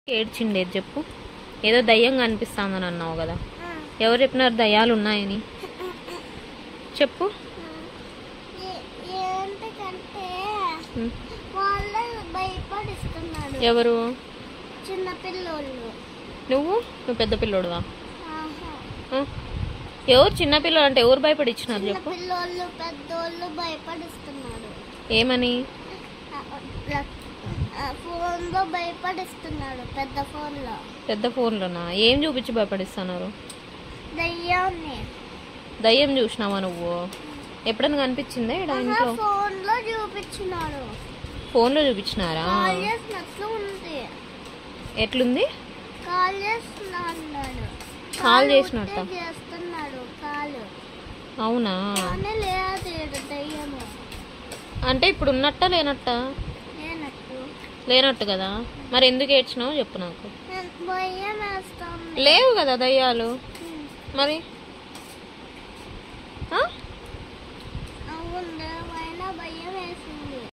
ఏడ్చిండేది చెప్పు ఏదో దయ్యం కనిపిస్తాందని అన్నావు కదా ఎవరు చెప్పినారు దయ్యాలు ఉన్నాయని చెప్పు ఏంటంటే ఉం. వాళ్ళు భయపడిస్తున్నాడు ఎవరు చిన్న పిల్లోళ్ళు నువ్వు నువ్వు పెద్ద పిల్లోడువా ఆహా. ఆ? ఎవరు చిన్న పిల్లలు అంటే ఎవరు భయపడిచ్చినారు చిన్న చెప్పు పిల్లోళ్ళు పెద్దోళ్ళు భయపడిస్తున్నారు ఏమని ఫోన్ లో భయపడిస్తున్నాడు పెద్ద ఫోన్ లో పెద్ద ఫోన్లోనా ఏం చూపించి భయపడిస్తున్నారు దయ్యాన్ని దయ్యం చూసినావా నువ్వు ఎప్పుడైనా కనిపించిందా ఇక్కడ ఇంట్లో ఫోన్ లో చూపించినాడు ఫోన్లో చూపించినారా కాల్ చేసినట్లు ఉంది ఎట్లుంది కాల్ చేస్తున్నా అన్నాడు కాల్ చేసినట్ట? ఉట్టే చేస్తున్నాడు కాలు అవునా కానీ లేదు ఈడ దయ్యము అంటే ఇప్పుడు ఉన్నట్ట లేనట్ట లేనట్టు లేనట్టు కదా మరి ఎందుకు ఏడ్చినావు చెప్పు నాకు నేను భయం వేస్తాను లేవు కదా దయ్యాలు మరి ఆ? అవును అయినా భయం వేసింది